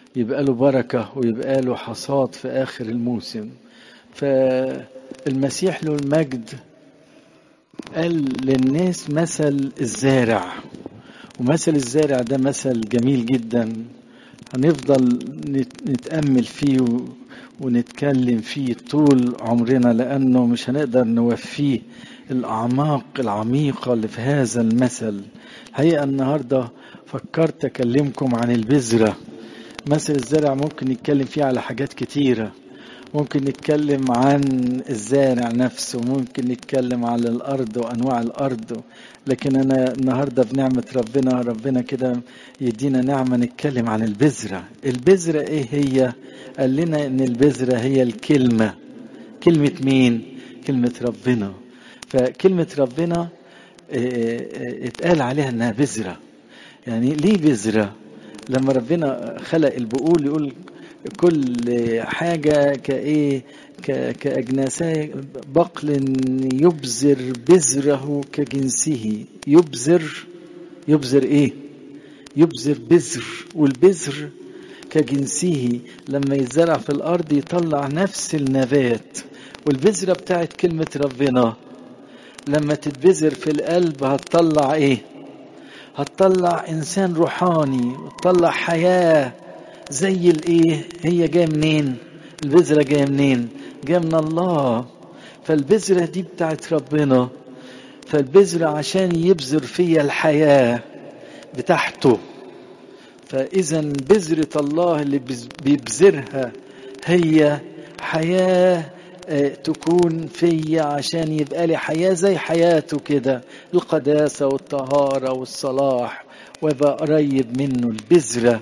يبقى له بركة ويبقى له حصاد في آخر الموسم فالمسيح له المجد قال للناس مثل الزارع ومثل الزارع ده مثل جميل جدا هنفضل نتأمل فيه ونتكلم فيه طول عمرنا لأنه مش هنقدر نوفيه الأعماق العميقة اللي في هذا المثل الحقيقة النهاردة فكرت أكلمكم عن البذرة مثل الزرع ممكن نتكلم فيه على حاجات كتيرة ممكن نتكلم عن الزارع نفسه ممكن نتكلم على الأرض وأنواع الأرض لكن أنا النهاردة بنعمة ربنا ربنا كده يدينا نعمة نتكلم عن البذرة البذرة إيه هي قال لنا إن البذرة هي الكلمة كلمة مين كلمة ربنا فكلمة ربنا اتقال عليها انها بذرة يعني ليه بذرة لما ربنا خلق البقول يقول كل حاجة كايه كأجناسها بقل يبذر بذره كجنسه يبذر يبذر ايه يبذر بذر والبذر كجنسه لما يتزرع في الارض يطلع نفس النبات والبذرة بتاعت كلمة ربنا لما تتبذر في القلب هتطلع ايه هتطلع انسان روحاني وتطلع حياة زي الايه هي جايه منين البذرة جايه منين جايه من الله فالبذرة دي بتاعت ربنا فالبذرة عشان يبذر فيا الحياة بتاعته فإذا بذرة الله اللي بيبذرها هي حياة تكون فيا عشان يبقى لي حياة زي حياته كده القداسة والطهارة والصلاح ويبقى قريب منه البذرة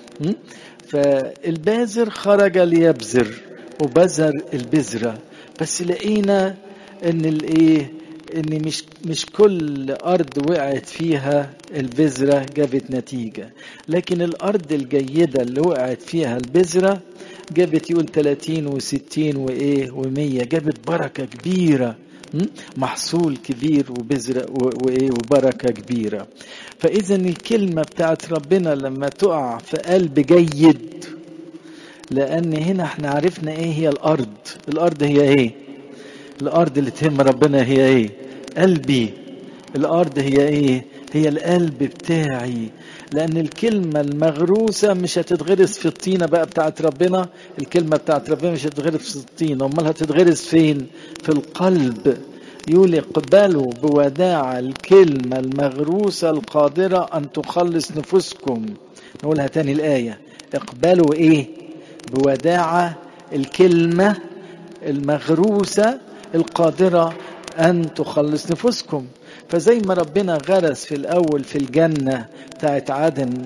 فالبازر خرج ليبذر وبذر البذرة بس لقينا ان الايه ان مش مش كل ارض وقعت فيها البذره جابت نتيجه لكن الارض الجيده اللي وقعت فيها البذره جابت يقول 30 و60 وايه و100 جابت بركه كبيره محصول كبير وبذرة وايه وبركه كبيره فاذا الكلمه بتاعت ربنا لما تقع في قلب جيد لان هنا احنا عرفنا ايه هي الارض الارض هي ايه الارض اللي تهم ربنا هي ايه قلبي الارض هي ايه هي القلب بتاعي لان الكلمه المغروسه مش هتتغرس في الطينه بقى بتاعت ربنا الكلمه بتاعت ربنا مش هتتغرس في الطينه امال هتتغرس فين في القلب يقول اقبلوا بوداع الكلمه المغروسه القادره ان تخلص نفوسكم نقولها تاني الايه اقبلوا ايه بوداعه الكلمه المغروسه القادره ان تخلص نفوسكم فزي ما ربنا غرس في الاول في الجنه بتاعت عدن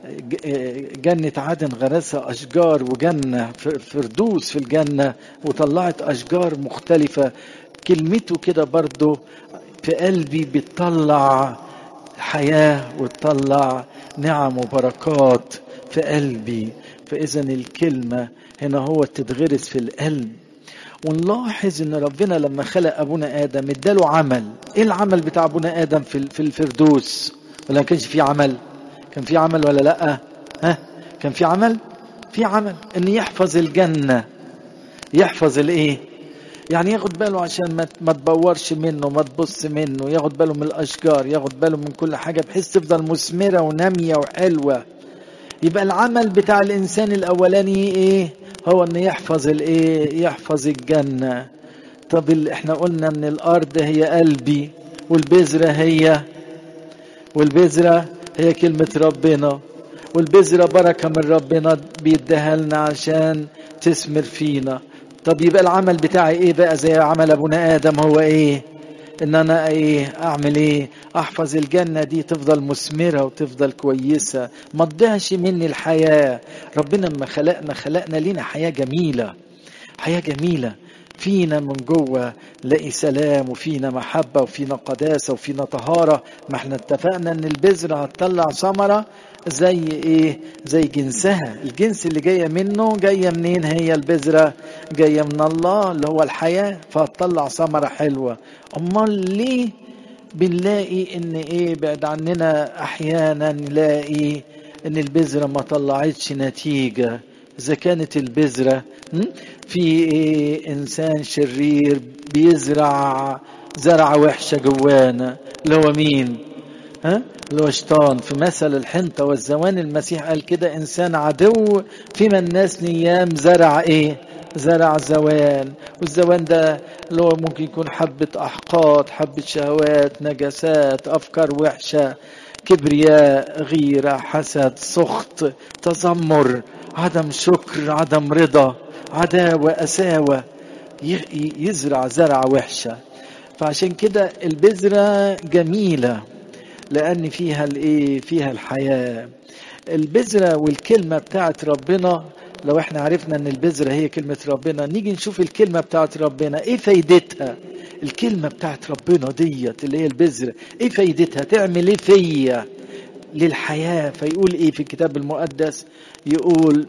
جنة عدن غرسها أشجار وجنة فردوس في الجنة وطلعت أشجار مختلفة كلمته كده برضو في قلبي بتطلع حياة وتطلع نعم وبركات في قلبي فإذا الكلمة هنا هو تتغرس في القلب ونلاحظ ان ربنا لما خلق ابونا ادم اداله عمل ايه العمل بتاع ابونا ادم في في الفردوس ولا ما كانش في عمل كان في عمل ولا لا ها كان في عمل في عمل ان يحفظ الجنه يحفظ الايه يعني ياخد باله عشان ما ما تبورش منه ما تبص منه ياخد باله من الاشجار ياخد باله من كل حاجه بحيث تفضل مثمره وناميه وحلوه يبقى العمل بتاع الانسان الاولاني ايه هو ان يحفظ الايه يحفظ الجنه طب احنا قلنا ان الارض هي قلبي والبذره هي والبذره هي كلمه ربنا والبذره بركه من ربنا بيديها لنا عشان تثمر فينا طب يبقى العمل بتاعي ايه بقى زي عمل ابونا ادم هو ايه ان انا ايه اعمل ايه احفظ الجنة دي تفضل مثمرة وتفضل كويسة ما تضيعش مني الحياة ربنا لما خلقنا خلقنا لينا حياة جميلة حياة جميلة فينا من جوه نلاقي سلام وفينا محبة وفينا قداسة وفينا طهارة ما احنا اتفقنا ان البذرة هتطلع ثمرة زي ايه زي جنسها الجنس اللي جاية منه جاية منين هي البذرة جاية من الله اللي هو الحياة فهتطلع ثمرة حلوة امال ليه بنلاقي ان ايه بعد عننا احيانا نلاقي ان البذرة ما طلعتش نتيجة اذا كانت البذرة في إيه انسان شرير بيزرع زرعة وحشة جوانا اللي هو مين ها اللي هو شيطان في مثل الحنطة والزوان المسيح قال كده انسان عدو فيما الناس نيام زرع ايه زرع زوان والزوان ده اللي هو ممكن يكون حبة أحقاد حبة شهوات نجاسات أفكار وحشة كبرياء غيرة حسد سخط تذمر عدم شكر عدم رضا عداوة أساوة يزرع زرعة وحشة فعشان كده البذرة جميلة لأن فيها الإيه فيها الحياة البذرة والكلمة بتاعت ربنا لو احنا عرفنا ان البذرة هي كلمة ربنا نيجي نشوف الكلمة بتاعت ربنا ايه فايدتها الكلمة بتاعت ربنا ديت اللي هي البذرة ايه فايدتها تعمل ايه فيا للحياة فيقول ايه في الكتاب المقدس يقول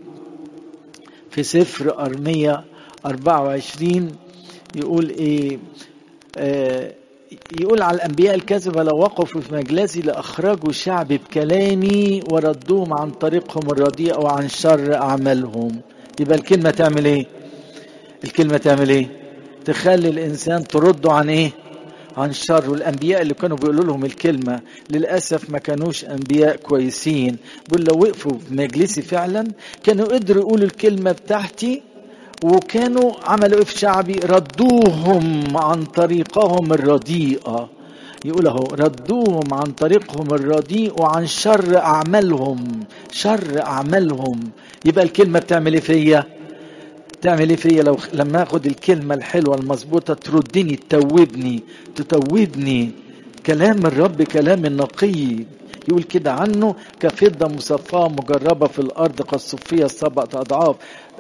في سفر أرمية 24 يقول ايه آه يقول على الأنبياء الكذبة لو وقفوا في مجلسي لأخرجوا شعبي بكلامي وردوهم عن طريقهم الرديء وعن شر أعمالهم يبقى الكلمة تعمل إيه؟ الكلمة تعمل إيه؟ تخلي الإنسان ترده عن إيه؟ عن الشر والأنبياء اللي كانوا بيقولوا لهم الكلمة للأسف ما كانوش أنبياء كويسين بيقول لو وقفوا في مجلسي فعلا كانوا قدروا يقولوا الكلمة بتاعتي وكانوا عملوا ايه في شعبي ردوهم عن طريقهم الرديئة يقول اهو ردوهم عن طريقهم الرديء وعن شر اعمالهم شر اعمالهم يبقى الكلمة بتعمل ايه فيا تعمل ايه فيا لو لما اخد الكلمة الحلوة المظبوطة تردني تتوبني تتوبني كلام الرب كلام النقي يقول كده عنه كفضة مصفاة مجربة في الأرض قد صفية سبعة أضعاف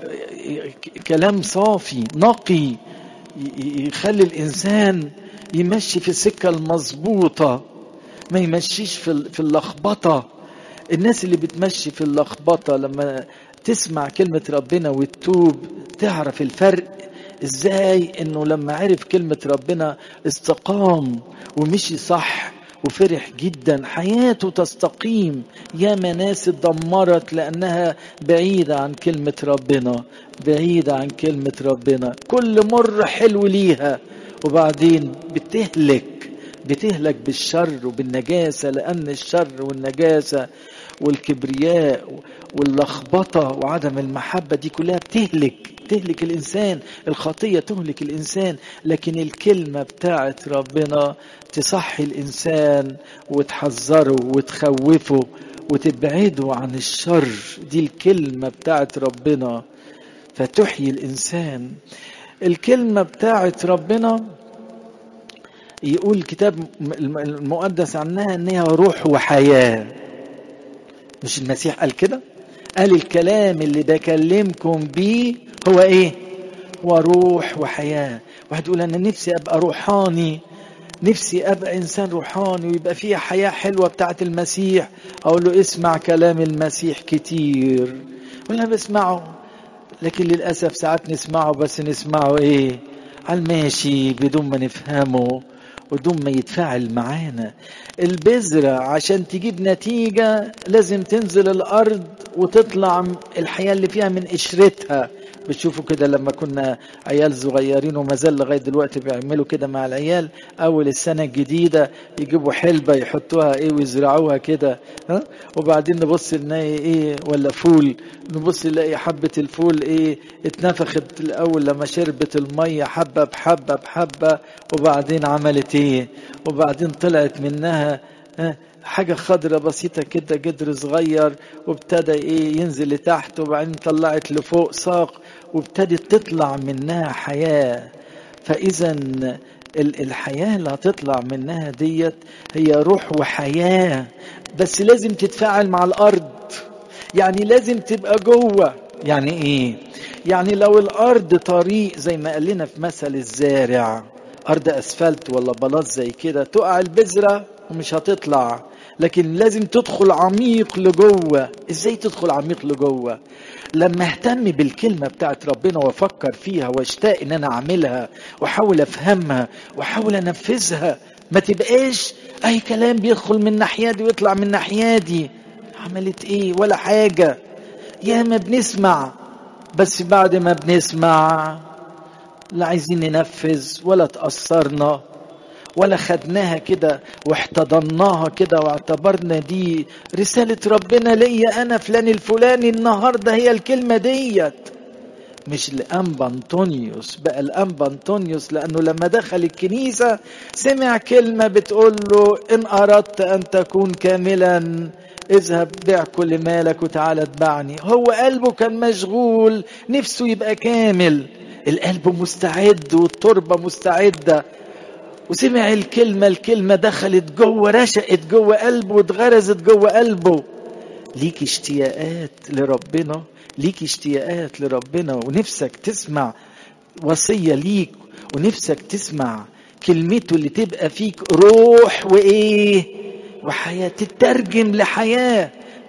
كلام صافي نقي يخلي الإنسان يمشي في السكة المظبوطة ما يمشيش في اللخبطة الناس اللي بتمشي في اللخبطة لما تسمع كلمة ربنا وتتوب تعرف الفرق ازاي انه لما عرف كلمة ربنا استقام ومشي صح وفرح جدا حياته تستقيم يا ناس اتدمرت لانها بعيدة عن كلمة ربنا بعيدة عن كلمة ربنا كل مر حلو ليها وبعدين بتهلك بتهلك بالشر وبالنجاسة لأن الشر والنجاسة والكبرياء واللخبطة وعدم المحبة دي كلها بتهلك تهلك الإنسان الخطية تهلك الإنسان لكن الكلمة بتاعت ربنا تصحي الإنسان وتحذره وتخوفه وتبعده عن الشر دي الكلمة بتاعت ربنا فتحيي الإنسان الكلمة بتاعت ربنا يقول الكتاب المقدس عنها انها روح وحياه مش المسيح قال كده قال الكلام اللي بكلمكم بيه هو ايه هو روح وحياه واحد يقول انا نفسي ابقى روحاني نفسي ابقى انسان روحاني ويبقى فيها حياه حلوه بتاعت المسيح اقول له اسمع كلام المسيح كتير وانا بسمعه لكن للاسف ساعات نسمعه بس نسمعه ايه على الماشي بدون ما نفهمه بدون ما يتفاعل معانا البذرة عشان تجيب نتيجة لازم تنزل الأرض وتطلع الحياة اللي فيها من قشرتها بتشوفوا كده لما كنا عيال صغيرين وما زال لغايه دلوقتي بيعملوا كده مع العيال اول السنه الجديده يجيبوا حلبه يحطوها ايه ويزرعوها كده ها وبعدين نبص نلاقي ايه ولا فول نبص نلاقي حبه الفول ايه اتنفخت الاول لما شربت الميه حبه بحبه بحبه وبعدين عملت ايه وبعدين طلعت منها ها حاجة خضرة بسيطة كده جدر صغير وابتدى ايه ينزل لتحت وبعدين طلعت لفوق ساق وابتدت تطلع منها حياة فإذا الحياة اللي هتطلع منها ديت هي روح وحياة بس لازم تتفاعل مع الأرض يعني لازم تبقى جوه يعني ايه يعني لو الأرض طريق زي ما قال لنا في مثل الزارع أرض أسفلت ولا بلاط زي كده تقع البذرة ومش هتطلع لكن لازم تدخل عميق لجوه ازاي تدخل عميق لجوه لما اهتم بالكلمة بتاعت ربنا وافكر فيها واشتاق ان انا اعملها واحاول افهمها واحاول انفذها ما تبقاش اي كلام بيدخل من ناحية دي ويطلع من ناحية دي عملت ايه ولا حاجة يا ما بنسمع بس بعد ما بنسمع لا عايزين ننفذ ولا تأثرنا ولا خدناها كده واحتضناها كده واعتبرنا دي رسالة ربنا ليا أنا فلان الفلاني النهاردة هي الكلمة ديت مش لأنبا أنطونيوس بقى الأنبا أنطونيوس لأنه لما دخل الكنيسة سمع كلمة بتقول له إن أردت أن تكون كاملا اذهب بيع كل مالك وتعالى اتبعني هو قلبه كان مشغول نفسه يبقى كامل القلب مستعد والتربة مستعدة وسمع الكلمة الكلمة دخلت جوه رشقت جوه قلبه واتغرزت جوه قلبه ليك اشتياقات لربنا ليك اشتياقات لربنا ونفسك تسمع وصية ليك ونفسك تسمع كلمته اللي تبقى فيك روح وايه وحياة تترجم لحياة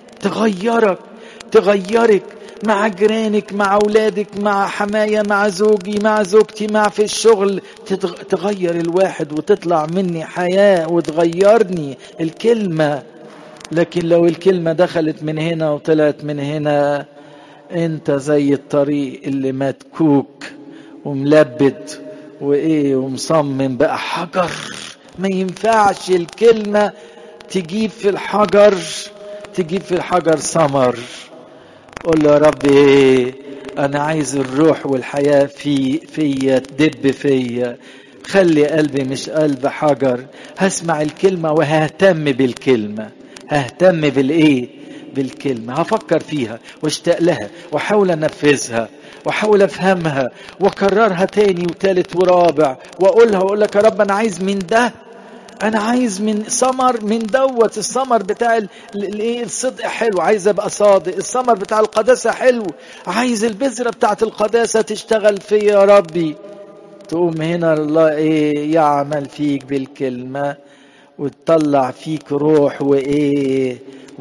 تغيرك تغيرك مع جيرانك مع اولادك مع حماية مع زوجي مع زوجتي مع في الشغل تغير الواحد وتطلع مني حياة وتغيرني الكلمة لكن لو الكلمة دخلت من هنا وطلعت من هنا انت زي الطريق اللي متكوك وملبد وايه ومصمم بقى حجر ما ينفعش الكلمة تجيب في الحجر تجيب في الحجر ثمر قول له يا رب ايه انا عايز الروح والحياة في فيا تدب فيا خلي قلبي مش قلب حجر هسمع الكلمة وههتم بالكلمة ههتم بالايه بالكلمة هفكر فيها واشتاق لها واحاول انفذها واحاول افهمها واكررها تاني وتالت ورابع واقولها واقول لك يا رب انا عايز من ده انا عايز من ثمر من دوت الثمر بتاع الايه الصدق حلو عايز ابقى صادق الثمر بتاع القداسه حلو عايز البذره بتاعت القداسه تشتغل فيا يا ربي تقوم هنا الله ايه يعمل فيك بالكلمه وتطلع فيك روح وايه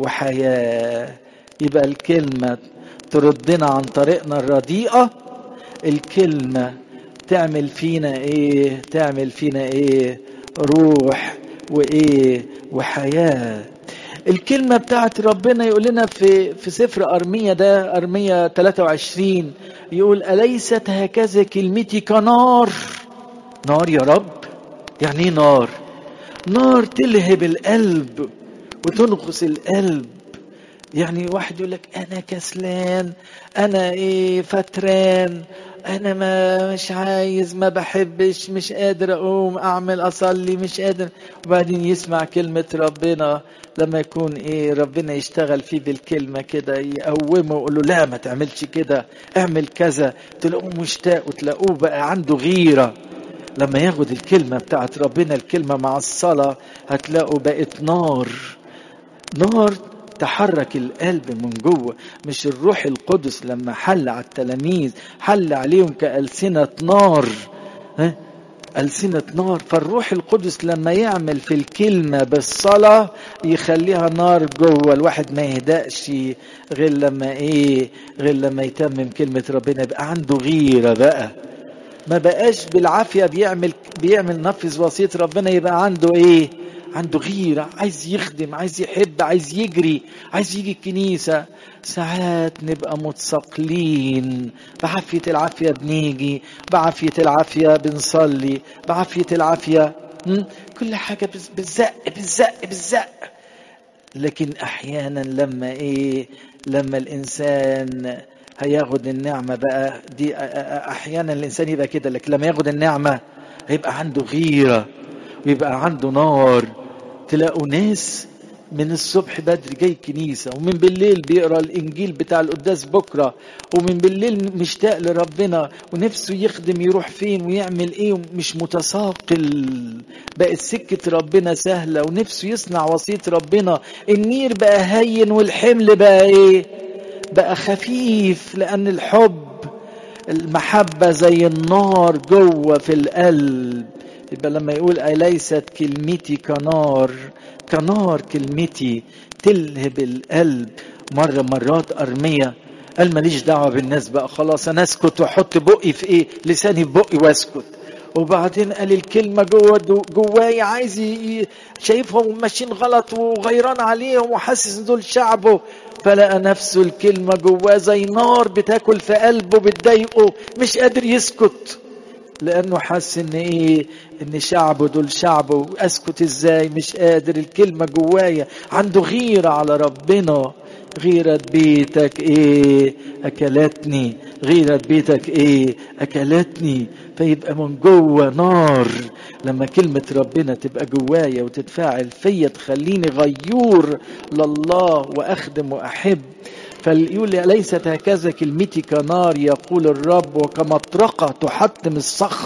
وحياه يبقى الكلمه تردنا عن طريقنا الرديئه الكلمه تعمل فينا ايه تعمل فينا ايه روح وايه وحياه الكلمة بتاعت ربنا يقول لنا في في سفر أرمية ده أرمية 23 يقول أليست هكذا كلمتي كنار نار يا رب يعني ايه نار نار تلهب القلب وتنقص القلب يعني واحد يقول لك انا كسلان انا ايه فتران انا ما مش عايز ما بحبش مش قادر اقوم اعمل اصلي مش قادر وبعدين يسمع كلمة ربنا لما يكون ايه ربنا يشتغل فيه بالكلمة كده يقومه ويقول له لا ما تعملش كده اعمل كذا تلاقوه مشتاق وتلاقوه بقى عنده غيرة لما ياخد الكلمة بتاعت ربنا الكلمة مع الصلاة هتلاقوا بقت نار نار تحرك القلب من جوه مش الروح القدس لما حل على التلاميذ حل عليهم كألسنة نار ها ألسنة نار فالروح القدس لما يعمل في الكلمة بالصلاة يخليها نار جوه الواحد ما يهدأش غير لما ايه غير لما يتمم كلمة ربنا يبقى عنده غيرة بقى ما بقاش بالعافية بيعمل بيعمل نفذ وصية ربنا يبقى عنده ايه عنده غيرة عايز يخدم عايز يحب عايز يجري عايز يجي الكنيسة ساعات نبقى متثقلين بعافية العافية بنيجي بعافية العافية بنصلي بعافية العافية كل حاجة بالزق بالزق بالزق لكن أحيانا لما إيه لما الإنسان هياخد النعمة بقى دي أحيانا الإنسان يبقى كده لكن لما ياخد النعمة هيبقى عنده غيرة ويبقى عنده نار تلاقوا ناس من الصبح بدري جاي الكنيسة ومن بالليل بيقرا الإنجيل بتاع القداس بكرة ومن بالليل مشتاق لربنا ونفسه يخدم يروح فين ويعمل إيه مش متثاقل بقت سكة ربنا سهلة ونفسه يصنع وصية ربنا النير بقى هين والحمل بقى إيه بقى خفيف لأن الحب المحبة زي النار جوه في القلب يبقى لما يقول أليست كلمتي كنار كنار كلمتي تلهب القلب مرة مرات أرمية قال ماليش دعوة بالناس بقى خلاص أنا أسكت وأحط بقي في إيه لساني في بقي وأسكت وبعدين قال الكلمة جوه جواي عايز شايفهم ماشيين غلط وغيران عليهم وحاسس ان دول شعبه فلقى نفسه الكلمة جواه زي نار بتاكل في قلبه بتضايقه مش قادر يسكت لانه حس ان ايه ان شعبه دول شعبه اسكت ازاي مش قادر الكلمة جوايا عنده غيرة على ربنا غيرة بيتك ايه اكلتني غيرة بيتك ايه اكلتني فيبقى من جوه نار لما كلمة ربنا تبقى جوايا وتتفاعل فيا تخليني غيور لله واخدم واحب فيقول ليست هكذا كلمتي كنار يقول الرب وكمطرقة تحطم الصخر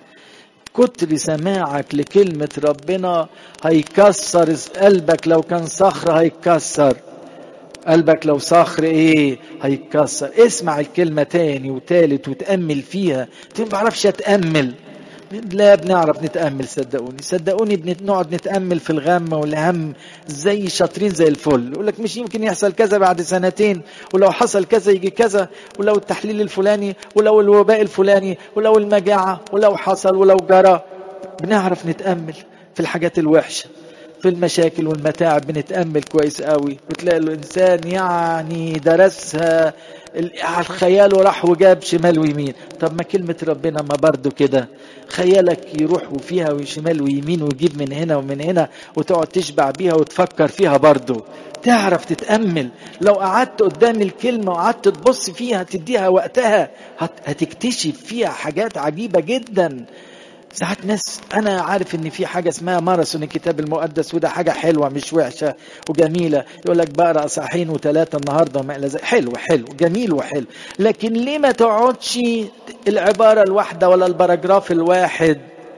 كتر سماعك لكلمة ربنا هيكسر قلبك لو كان صخر هيكسر قلبك لو صخر ايه هيتكسر اسمع الكلمة تاني وتالت وتأمل فيها ما بعرفش اتأمل لا بنعرف نتأمل صدقوني صدقوني بنقعد نتأمل في الغم والهم زي شاطرين زي الفل يقول لك مش يمكن يحصل كذا بعد سنتين ولو حصل كذا يجي كذا ولو التحليل الفلاني ولو الوباء الفلاني ولو المجاعة ولو حصل ولو جرى بنعرف نتأمل في الحاجات الوحشة في المشاكل والمتاعب بنتأمل كويس قوي وتلاقي الإنسان يعني درسها على خياله راح وجاب شمال ويمين طب ما كلمة ربنا ما برضو كده خيالك يروح وفيها وشمال ويمين ويجيب من هنا ومن هنا وتقعد تشبع بيها وتفكر فيها برضو تعرف تتأمل لو قعدت قدام الكلمة وقعدت تبص فيها تديها وقتها هتكتشف فيها حاجات عجيبة جدا ساعات ناس انا عارف ان في حاجه اسمها ماراثون الكتاب المقدس وده حاجه حلوه مش وحشه وجميله يقول لك بقرا صحين وثلاثه النهارده وما الى ذلك حلو حلو جميل وحلو لكن ليه ما تقعدش العباره الواحده ولا البراجراف الواحد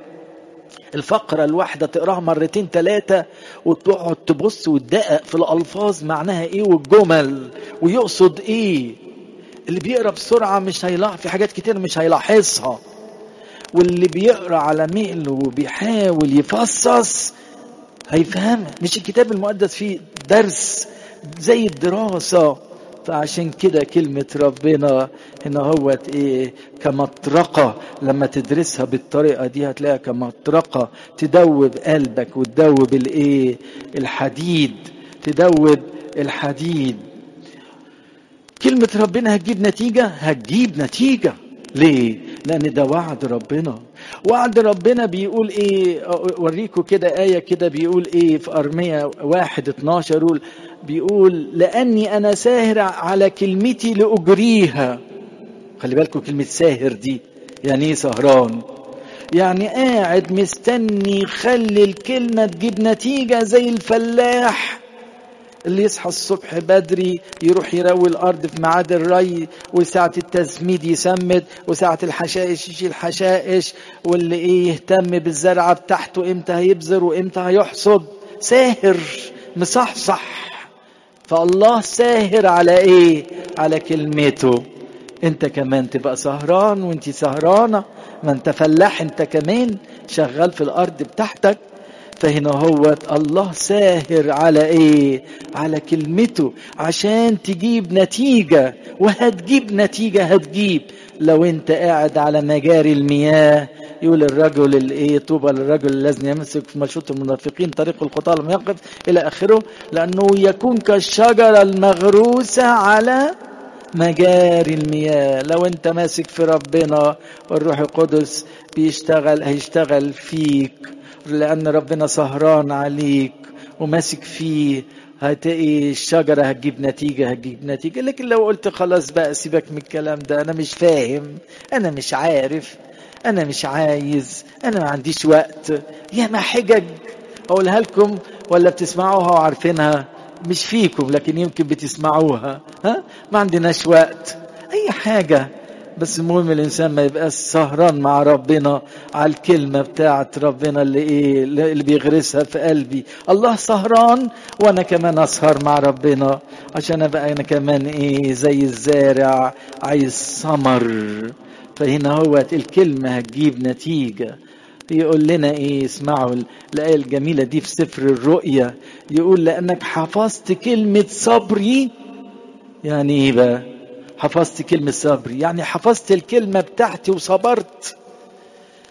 الفقرة الواحدة تقراها مرتين ثلاثة وتقعد تبص وتدقق في الألفاظ معناها إيه والجمل ويقصد إيه اللي بيقرا بسرعة مش هيلاحظ في حاجات كتير مش هيلاحظها واللي بيقرا على مهله وبيحاول يفصص هيفهمها مش الكتاب المقدس فيه درس زي الدراسة فعشان كده كلمة ربنا هنا هو ايه كمطرقة لما تدرسها بالطريقة دي هتلاقيها كمطرقة تدوب قلبك وتدوب الايه الحديد تدوب الحديد كلمة ربنا هتجيب نتيجة هتجيب نتيجة ليه لان ده وعد ربنا وعد ربنا بيقول ايه اوريكم كده آية كده بيقول ايه في أرمية واحد اتناشر يقول بيقول لأني أنا ساهر على كلمتي لأجريها خلي بالكم كلمة ساهر دي يعني ايه سهران يعني قاعد مستني خلي الكلمة تجيب نتيجة زي الفلاح اللي يصحى الصبح بدري يروح يروي الارض في ميعاد الري وساعة التسميد يسمد وساعة الحشائش يشيل حشائش واللي ايه يهتم بالزرعة بتاعته امتى هيبذر وامتى هيحصد ساهر مصحصح فالله ساهر على ايه على كلمته انت كمان تبقى سهران وانت سهرانة ما انت فلاح انت كمان شغال في الارض بتاعتك فهنا هو الله ساهر على ايه على كلمته عشان تجيب نتيجة وهتجيب نتيجة هتجيب لو انت قاعد على مجاري المياه يقول الرجل الايه طوبى للرجل الذي يمسك في مشروط المنافقين طريق الخطاه لم يقف الى اخره لانه يكون كالشجره المغروسه على مجاري المياه لو انت ماسك في ربنا والروح القدس بيشتغل هيشتغل فيك لأن ربنا سهران عليك وماسك فيه هتلاقي الشجرة هتجيب نتيجة هتجيب نتيجة لكن لو قلت خلاص بقى سيبك من الكلام ده أنا مش فاهم أنا مش عارف أنا مش عايز أنا ما عنديش وقت يا ما حجج أقولها لكم ولا بتسمعوها وعارفينها مش فيكم لكن يمكن بتسمعوها ها ما عندناش وقت أي حاجة بس المهم الانسان ما يبقاش سهران مع ربنا على الكلمه بتاعت ربنا اللي ايه اللي بيغرسها في قلبي الله سهران وانا كمان اسهر مع ربنا عشان ابقى انا كمان ايه زي الزارع عايز ثمر فهنا هو الكلمه هتجيب نتيجه يقول لنا ايه اسمعوا الايه الجميله دي في سفر الرؤيا يقول لانك حفظت كلمه صبري يعني ايه بقى حفظت كلمة صبر يعني حفظت الكلمة بتاعتي وصبرت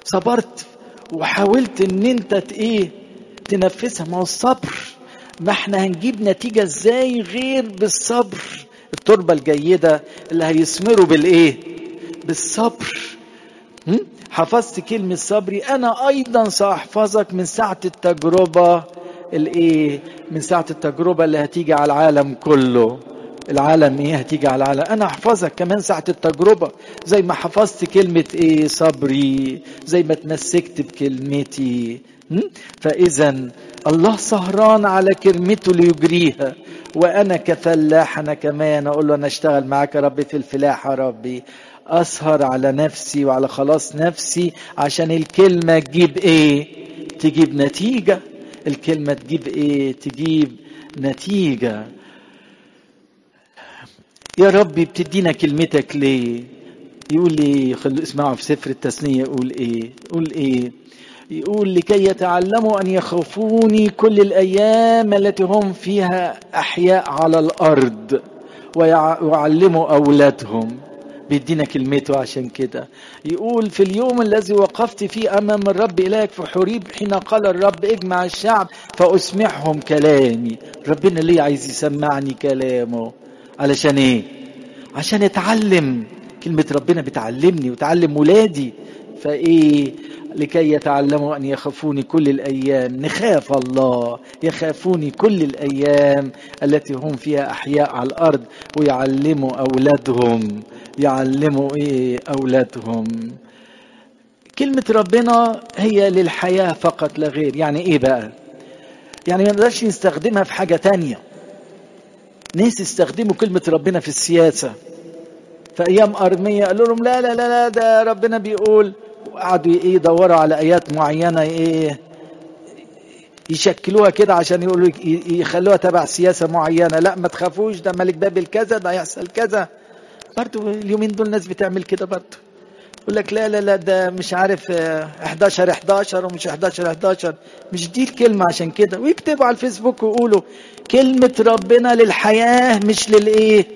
صبرت وحاولت ان انت ايه تنفذها ما هو الصبر ما احنا هنجيب نتيجة ازاي غير بالصبر التربة الجيدة اللي هيثمروا بالايه بالصبر حفظت كلمة صبري أنا أيضا سأحفظك من ساعة التجربة الإيه؟ من ساعة التجربة اللي هتيجي على العالم كله العالم ايه هتيجي على العالم انا احفظك كمان ساعة التجربة زي ما حفظت كلمة ايه صبري زي ما تمسكت بكلمتي فاذا الله سهران على كلمته ليجريها وانا كفلاح انا كمان اقول له انا اشتغل معاك يا ربي في الفلاحة يا ربي اسهر على نفسي وعلى خلاص نفسي عشان الكلمة تجيب ايه تجيب نتيجة الكلمة تجيب ايه تجيب نتيجة يا ربي بتدينا كلمتك ليه يقول ايه خلوا اسمعوا في سفر التثنية يقول ايه يقول ايه يقول لكي يتعلموا ان يخافوني كل الايام التي هم فيها احياء على الارض ويعلموا اولادهم بيدينا كلمته عشان كده يقول في اليوم الذي وقفت فيه امام الرب الهك في حريب حين قال الرب اجمع الشعب فاسمعهم كلامي ربنا ليه عايز يسمعني كلامه علشان ايه عشان اتعلم كلمة ربنا بتعلمني وتعلم ولادي فايه لكي يتعلموا ان يخافوني كل الايام نخاف الله يخافوني كل الايام التي هم فيها احياء على الارض ويعلموا اولادهم يعلموا ايه اولادهم كلمة ربنا هي للحياة فقط لا غير يعني ايه بقى يعني ما نقدرش نستخدمها في حاجة تانية ناس استخدموا كلمة ربنا في السياسة في أيام أرمية قالوا لهم لا لا لا لا ده ربنا بيقول وقعدوا ايه يدوروا على آيات معينة ايه يشكلوها كده عشان يقولوا يخلوها تبع سياسة معينة لا ما تخافوش ده ملك بابل كذا ده هيحصل كذا برضو اليومين دول ناس بتعمل كده برضو يقول لك لا لا لا ده مش عارف 11 11 ومش 11 11 مش دي الكلمة عشان كده ويكتبوا على الفيسبوك ويقولوا كلمة ربنا للحياة مش للإيه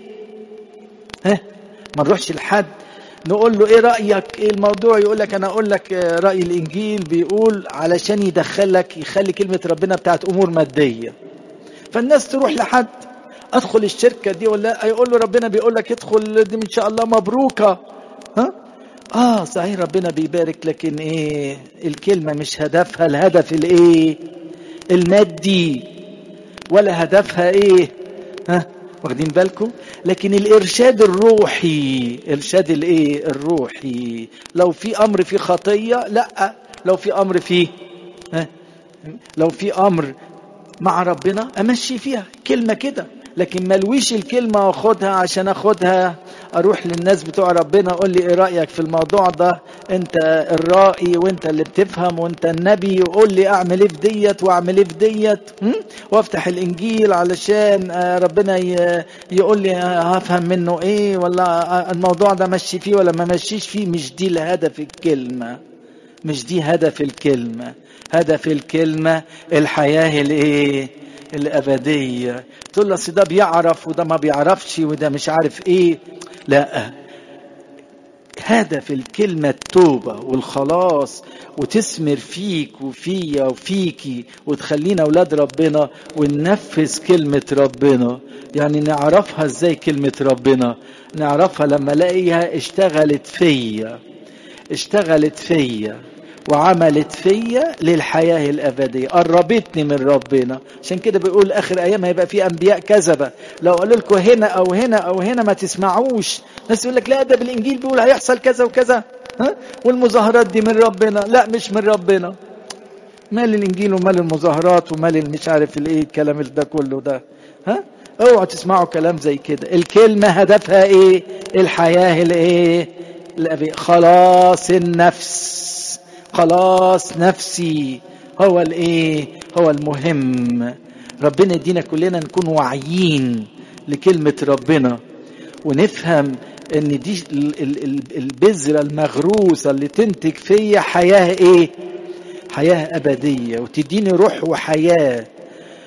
ها ما نروحش لحد نقول له ايه رأيك ايه الموضوع يقول لك انا اقول لك رأي الانجيل بيقول علشان يدخلك يخلي كلمة ربنا بتاعت امور مادية فالناس تروح لحد ادخل الشركة دي ولا يقول له ربنا بيقول لك ادخل دي ان شاء الله مبروكة ها اه صحيح ربنا بيبارك لكن ايه الكلمة مش هدفها الهدف الايه المادي ولا هدفها ايه ها واخدين بالكم لكن الارشاد الروحي ارشاد الايه الروحي لو في امر في خطيه لا لو في امر فيه ها لو في امر مع ربنا امشي فيها كلمه كده لكن ملويش الكلمة واخدها عشان اخدها اروح للناس بتوع ربنا اقول لي ايه رأيك في الموضوع ده انت الرائي وانت اللي بتفهم وانت النبي وقول لي اعمل ايه في ديت واعمل ايه في ديت وافتح الانجيل علشان ربنا يقول لي هفهم منه ايه ولا الموضوع ده مشي فيه ولا ما مشيش فيه مش دي الهدف الكلمة مش دي هدف الكلمة هدف الكلمة الحياة الايه الأبدية تقول له أصل ده بيعرف وده ما بيعرفش وده مش عارف إيه لا هدف الكلمة التوبة والخلاص وتثمر فيك وفيا وفيكي وتخلينا أولاد ربنا وننفذ كلمة ربنا يعني نعرفها ازاي كلمة ربنا نعرفها لما الاقيها اشتغلت فيا اشتغلت فيا وعملت فيا للحياة الأبدية قربتني من ربنا عشان كده بيقول آخر أيام هيبقى في أنبياء كذبة لو قالوا لكم هنا أو هنا أو هنا ما تسمعوش ناس يقول لك لا ده بالإنجيل بيقول هيحصل كذا وكذا ها والمظاهرات دي من ربنا لا مش من ربنا مال الإنجيل ومال المظاهرات ومال مش عارف الإيه الكلام ده كله ده ها اوعوا تسمعوا كلام زي كده الكلمة هدفها ايه الحياة الايه الأبي خلاص النفس خلاص نفسي هو الايه هو المهم ربنا يدينا كلنا نكون واعيين لكلمة ربنا ونفهم ان دي البذرة المغروسة اللي تنتج فيا حياة ايه حياة ابدية وتديني روح وحياة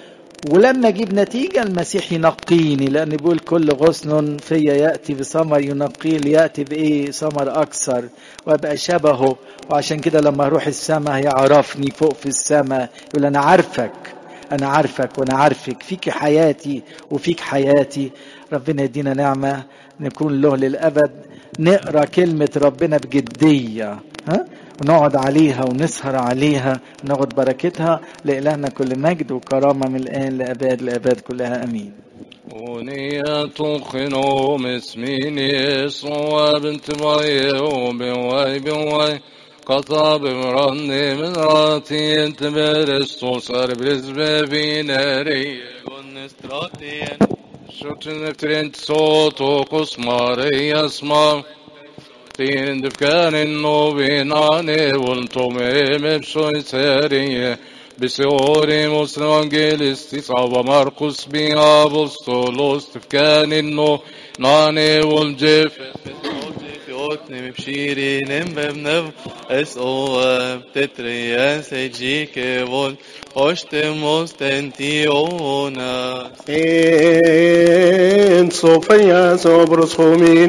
ولما اجيب نتيجة المسيح ينقيني لان بيقول كل غصن فيا يأتي بثمر ينقيه ليأتي بايه ثمر اكثر وابقى شبهه وعشان كده لما اروح السماء هيعرفني فوق في السماء يقول انا عارفك انا عارفك وانا عارفك فيك حياتي وفيك حياتي ربنا يدينا نعمة نكون له للأبد نقرأ كلمة ربنا بجدية ها ونقعد عليها ونسهر عليها وناخد بركتها لإلهنا كل مجد وكرامة من الآن لأباد لأباد كلها أمين ونية خنوم اسمين يسوع بنت باي وبواي بواي قطع بمرني من راتي انت برستو صار برزبة بيناري Konstratien, شوتن افترنت صوت وقسماري يسمع تين دفكان النوبين عني والتومي مبشوي سارية بسوري مسلانجيلستي صعب مرقس بي أبوستولوس تفكان النو ناني والجف Fjortni bskiri nembev nev es o tetrias ejike vol ostemos tentiona En Sofia sobros homin